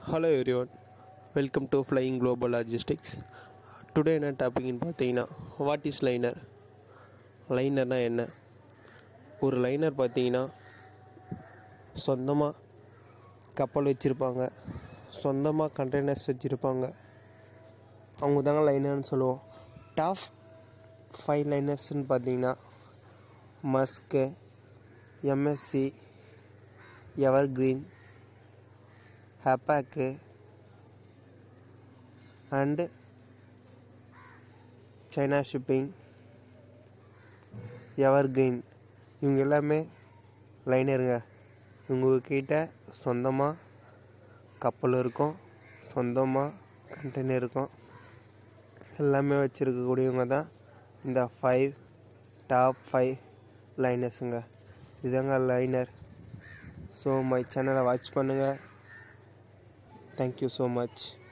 hello everyone welcome to flying global logistics today என்ன டாபிக்னு பார்த்தீங்கன்னா வாட் இஸ் லைனர் லைனர்னால் என்ன ஒரு லைனர் பார்த்தீங்கன்னா சொந்தமாக கப்பல் வச்சுருப்பாங்க சொந்தமாக கண்டெய்னர்ஸ் வச்சுருப்பாங்க அவங்க தாங்க லைனர்னு சொல்லுவோம் டாப் ஃபைவ் லைனர்ஸ்னு பார்த்தீங்கன்னா மஸ்க்கு எம்எஸ்சி எவர் கிரீன் ஹப்பாக்கு and China shipping ever green இவங்க எல்லாமே லைனருங்க இவங்கக்கிட்ட சொந்தமாக கப்பல் இருக்கும் சொந்தமாக கண்டெய்னர் இருக்கும் எல்லாமே வச்சுருக்கக்கூடியவங்க தான் இந்த ஃபைவ் டாப் ஃபைவ் லைனர்ஸுங்க இதுதாங்க லைனர் ஸோ மை சேனலை வாட்ச் பண்ணுங்கள் தேங்க்யூ ஸோ மச்